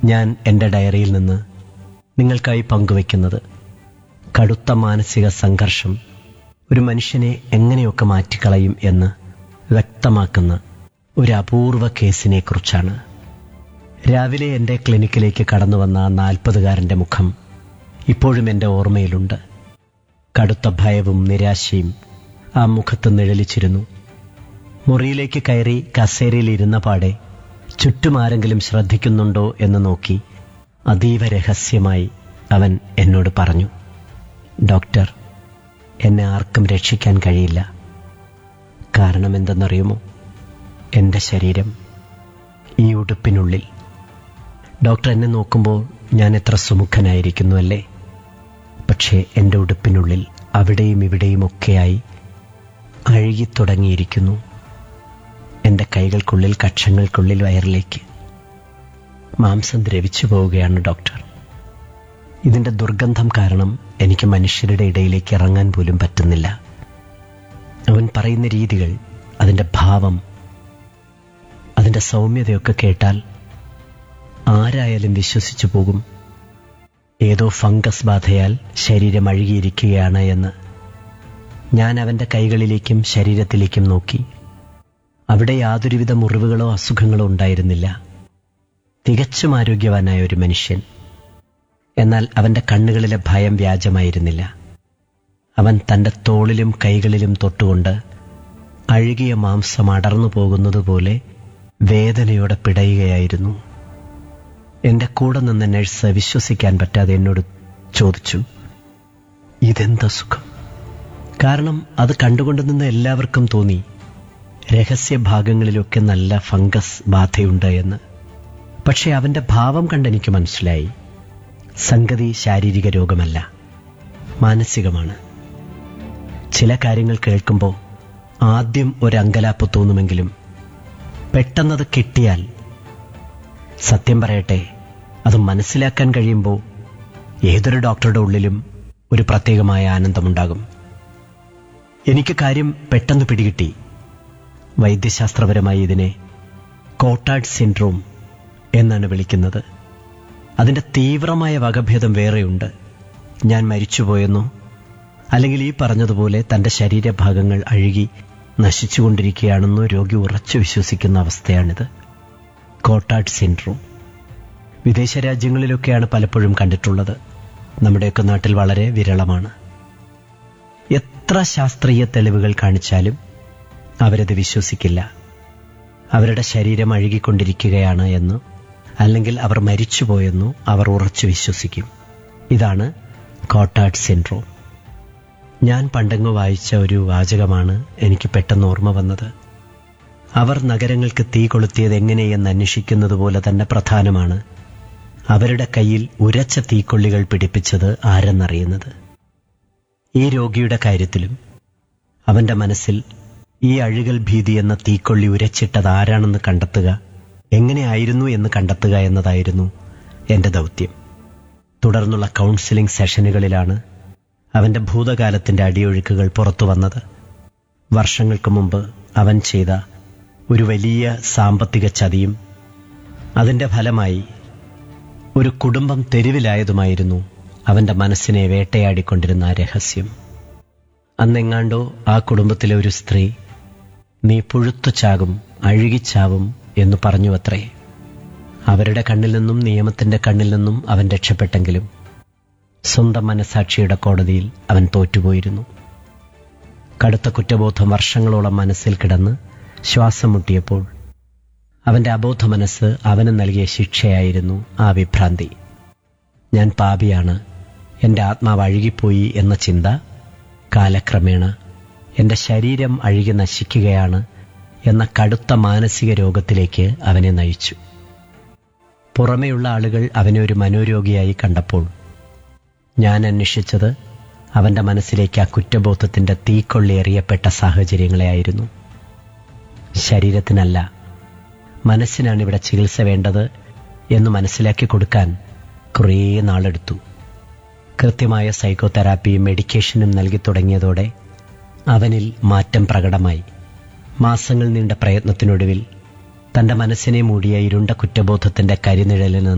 ഞാൻ എൻ്റെ ഡയറിയിൽ നിന്ന് നിങ്ങൾക്കായി പങ്കുവയ്ക്കുന്നത് കടുത്ത മാനസിക സംഘർഷം ഒരു മനുഷ്യനെ എങ്ങനെയൊക്കെ മാറ്റിക്കളയും എന്ന് വ്യക്തമാക്കുന്ന ഒരു അപൂർവ കേസിനെ കുറിച്ചാണ് രാവിലെ എൻ്റെ ക്ലിനിക്കിലേക്ക് കടന്നു വന്ന ആ നാൽപ്പതുകാരൻ്റെ മുഖം ഇപ്പോഴും എൻ്റെ ഓർമ്മയിലുണ്ട് കടുത്ത ഭയവും നിരാശയും ആ മുഖത്ത് നിഴലിച്ചിരുന്നു മുറിയിലേക്ക് കയറി കസേരയിൽ ഇരുന്ന പാടെ ചുറ്റും ആരെങ്കിലും ശ്രദ്ധിക്കുന്നുണ്ടോ എന്ന് നോക്കി അതീവ രഹസ്യമായി അവൻ എന്നോട് പറഞ്ഞു ഡോക്ടർ എന്നെ ആർക്കും രക്ഷിക്കാൻ കഴിയില്ല കാരണം എന്തെന്നറിയുമോ എൻ്റെ ശരീരം ഈ ഉടുപ്പിനുള്ളിൽ ഡോക്ടർ എന്നെ നോക്കുമ്പോൾ ഞാൻ എത്ര സുമുഖനായിരിക്കുന്നു അല്ലേ പക്ഷേ എൻ്റെ ഉടുപ്പിനുള്ളിൽ അവിടെയും ഇവിടെയും ഒക്കെയായി അഴുകിത്തുടങ്ങിയിരിക്കുന്നു എൻ്റെ കൈകൾക്കുള്ളിൽ കക്ഷങ്ങൾക്കുള്ളിൽ വയറിലേക്ക് മാംസം ദ്രവിച്ചു പോവുകയാണ് ഡോക്ടർ ഇതിൻ്റെ ദുർഗന്ധം കാരണം എനിക്ക് മനുഷ്യരുടെ ഇടയിലേക്ക് ഇറങ്ങാൻ പോലും പറ്റുന്നില്ല അവൻ പറയുന്ന രീതികൾ അതിൻ്റെ ഭാവം അതിൻ്റെ സൗമ്യതയൊക്കെ കേട്ടാൽ ആരായാലും വിശ്വസിച്ചു പോകും ഏതോ ഫംഗസ് ബാധയാൽ ശരീരം അഴുകിയിരിക്കുകയാണ് എന്ന് ഞാൻ അവൻ്റെ കൈകളിലേക്കും ശരീരത്തിലേക്കും നോക്കി അവിടെ യാതൊരുവിധ മുറിവുകളോ അസുഖങ്ങളോ ഉണ്ടായിരുന്നില്ല തികച്ചും ആരോഗ്യവാനായ ഒരു മനുഷ്യൻ എന്നാൽ അവൻ്റെ കണ്ണുകളിലെ ഭയം വ്യാജമായിരുന്നില്ല അവൻ തൻ്റെ തോളിലും കൈകളിലും തൊട്ടുകൊണ്ട് അഴുകിയ മാംസം അടർന്നു പോകുന്നതുപോലെ വേദനയോടെ പിടയുകയായിരുന്നു എൻ്റെ കൂടെ നിന്ന നഴ്സ് വിശ്വസിക്കാൻ പറ്റാതെ എന്നോട് ചോദിച്ചു ഇതെന്താ സുഖം കാരണം അത് കണ്ടുകൊണ്ട് നിന്ന് എല്ലാവർക്കും തോന്നി രഹസ്യ ഭാഗങ്ങളിലൊക്കെ നല്ല ഫംഗസ് ബാധയുണ്ട് എന്ന് പക്ഷെ അവന്റെ ഭാവം കണ്ടെനിക്ക് മനസ്സിലായി സംഗതി ശാരീരിക രോഗമല്ല മാനസികമാണ് ചില കാര്യങ്ങൾ കേൾക്കുമ്പോൾ ആദ്യം ഒരു അങ്കലാപ്പ് തോന്നുമെങ്കിലും പെട്ടെന്നത് കിട്ടിയാൽ സത്യം പറയട്ടെ അത് മനസ്സിലാക്കാൻ കഴിയുമ്പോൾ ഏതൊരു ഡോക്ടറുടെ ഉള്ളിലും ഒരു പ്രത്യേകമായ ആനന്ദമുണ്ടാകും എനിക്ക് കാര്യം പെട്ടെന്ന് പിടികിട്ടി വൈദ്യശാസ്ത്രപരമായി ഇതിനെ കോട്ടാഡ് സിൻഡ്രോം എന്നാണ് വിളിക്കുന്നത് അതിൻ്റെ തീവ്രമായ വകഭേദം വേറെയുണ്ട് ഞാൻ മരിച്ചുപോയെന്നോ അല്ലെങ്കിൽ ഈ പറഞ്ഞതുപോലെ തൻ്റെ ശരീരഭാഗങ്ങൾ അഴുകി നശിച്ചുകൊണ്ടിരിക്കുകയാണെന്നോ രോഗി ഉറച്ചു വിശ്വസിക്കുന്ന അവസ്ഥയാണിത് കോട്ടാഡ് സിൻഡ്രോം വിദേശ രാജ്യങ്ങളിലൊക്കെയാണ് പലപ്പോഴും കണ്ടിട്ടുള്ളത് നമ്മുടെയൊക്കെ നാട്ടിൽ വളരെ വിരളമാണ് എത്ര ശാസ്ത്രീയ തെളിവുകൾ കാണിച്ചാലും അവരത് വിശ്വസിക്കില്ല അവരുടെ ശരീരം അഴുകിക്കൊണ്ടിരിക്കുകയാണ് എന്ന് അല്ലെങ്കിൽ അവർ മരിച്ചുപോയെന്നു അവർ ഉറച്ചു വിശ്വസിക്കും ഇതാണ് കോട്ടാഡ് സിൻഡ്രോം ഞാൻ പണ്ടെങ്ങ് വായിച്ച ഒരു വാചകമാണ് എനിക്ക് പെട്ടെന്ന് ഓർമ്മ വന്നത് അവർ നഗരങ്ങൾക്ക് തീ കൊളുത്തിയത് എങ്ങനെയെന്ന് അന്വേഷിക്കുന്നത് പോലെ തന്നെ പ്രധാനമാണ് അവരുടെ കയ്യിൽ ഉരച്ച തീക്കൊള്ളികൾ പിടിപ്പിച്ചത് ആരെന്നറിയുന്നത് ഈ രോഗിയുടെ കാര്യത്തിലും അവന്റെ മനസ്സിൽ ഈ അഴുകൽ ഭീതി എന്ന തീക്കൊള്ളി ഉരച്ചിട്ടത് ആരാണെന്ന് കണ്ടെത്തുക എങ്ങനെയായിരുന്നു എന്ന് കണ്ടെത്തുക എന്നതായിരുന്നു എന്റെ ദൗത്യം തുടർന്നുള്ള കൗൺസിലിംഗ് സെഷനുകളിലാണ് അവന്റെ ഭൂതകാലത്തിന്റെ അടിയൊഴുക്കുകൾ പുറത്തു വന്നത് വർഷങ്ങൾക്ക് മുമ്പ് അവൻ ചെയ്ത ഒരു വലിയ സാമ്പത്തിക ചതിയും അതിന്റെ ഫലമായി ഒരു കുടുംബം തെരുവിലായതുമായിരുന്നു അവന്റെ മനസ്സിനെ വേട്ടയാടിക്കൊണ്ടിരുന്ന ആ രഹസ്യം അന്നെങ്ങാണ്ടോ ആ കുടുംബത്തിലെ ഒരു സ്ത്രീ നീ പുഴുത്തു ചാകും അഴുകിച്ചാവും എന്ന് പറഞ്ഞു അത്രേ അവരുടെ കണ്ണിൽ നിന്നും നിയമത്തിന്റെ കണ്ണിൽ നിന്നും അവൻ രക്ഷപ്പെട്ടെങ്കിലും സ്വന്തം മനസാക്ഷിയുടെ കോടതിയിൽ അവൻ തോറ്റുപോയിരുന്നു കടുത്ത കുറ്റബോധം വർഷങ്ങളോളം മനസ്സിൽ കിടന്ന് ശ്വാസം മുട്ടിയപ്പോൾ അവന്റെ അബോധ മനസ്സ് അവന് നൽകിയ ശിക്ഷയായിരുന്നു ആ വിഭ്രാന്തി ഞാൻ പാപിയാണ് എൻ്റെ ആത്മാവ് അഴുകിപ്പോയി എന്ന ചിന്ത കാലക്രമേണ എൻ്റെ ശരീരം അഴുകി നശിക്കുകയാണ് എന്ന കടുത്ത മാനസിക രോഗത്തിലേക്ക് അവനെ നയിച്ചു പുറമെയുള്ള ആളുകൾ അവനെ ഒരു മനോരോഗിയായി കണ്ടപ്പോൾ ഞാൻ അന്വേഷിച്ചത് അവന്റെ മനസ്സിലേക്ക് ആ കുറ്റബോധത്തിന്റെ തീക്കൊള്ളി എറിയപ്പെട്ട സാഹചര്യങ്ങളെയായിരുന്നു ശരീരത്തിനല്ല മനസ്സിനാണ് ഇവിടെ ചികിത്സ വേണ്ടത് എന്ന് മനസ്സിലാക്കി കൊടുക്കാൻ കുറേ നാളെടുത്തു കൃത്യമായ സൈക്കോതെറാപ്പിയും മെഡിക്കേഷനും നൽകി തുടങ്ങിയതോടെ അവനിൽ മാറ്റം പ്രകടമായി മാസങ്ങൾ നീണ്ട പ്രയത്നത്തിനൊടുവിൽ തന്റെ മനസ്സിനെ മൂടിയ ഇരുണ്ട കുറ്റബോധത്തിന്റെ കരിനിഴലിൽ നിന്ന്